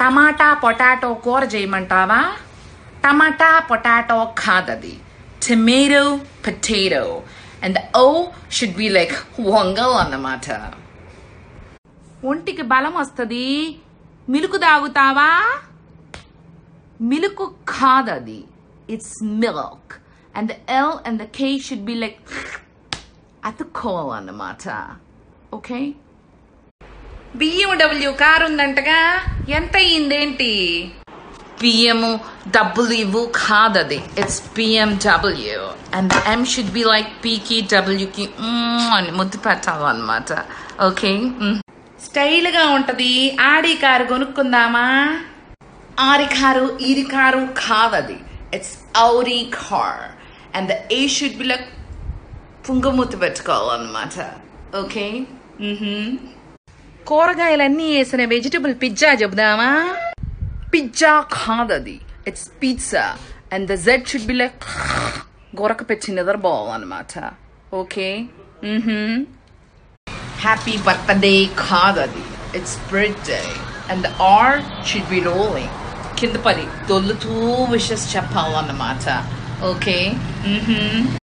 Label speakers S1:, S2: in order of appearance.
S1: టమాటా potato కూర చేయమంటావా tomato potato కాదది tomato potato and O should be like వంగల్ అన్నమాట ఒంటికి బలం వస్తుంది మిలుకు తాగుతావా మిలుకు కాదది it's milk and the L and the K should be like అతుక్కోవాలన్నమాట ఓకే బిఎండబ్ల్యూ కారు ఉందంటగా ఎంత అయ్యిందేంటి బిఎం డబ్బులు ఇవ్వు కాదది it's BMW and M should be like పీకి డబ్ల్యూకి అని ముద్దు పెట్టాలన్నమాట ఓకే స్టైల్గా ఉంటది ఆడి కారు కొనుక్కుందామా ఆరి కారు ఈరి కారు కాదది ఇట్స్ ఔరి car and the A should be like పుంగమూతి పెట్టుకోవాలన్నమాట ఓకే కూరగాయలన్నీ వేసిన వెజిటబుల్ పిజ్జా చెబుదామా పిజ్జా కాదది it's pizza and the Z should be like గొరక పెట్టి నిద్రపోవాలన్నమాట ఓకే హ్యాపీ బర్త్డే కాదది it's birthday and R should be rolling కింద పడి దొల్లుతూ విషెస్ చెప్పాలన్నమాట ఓకే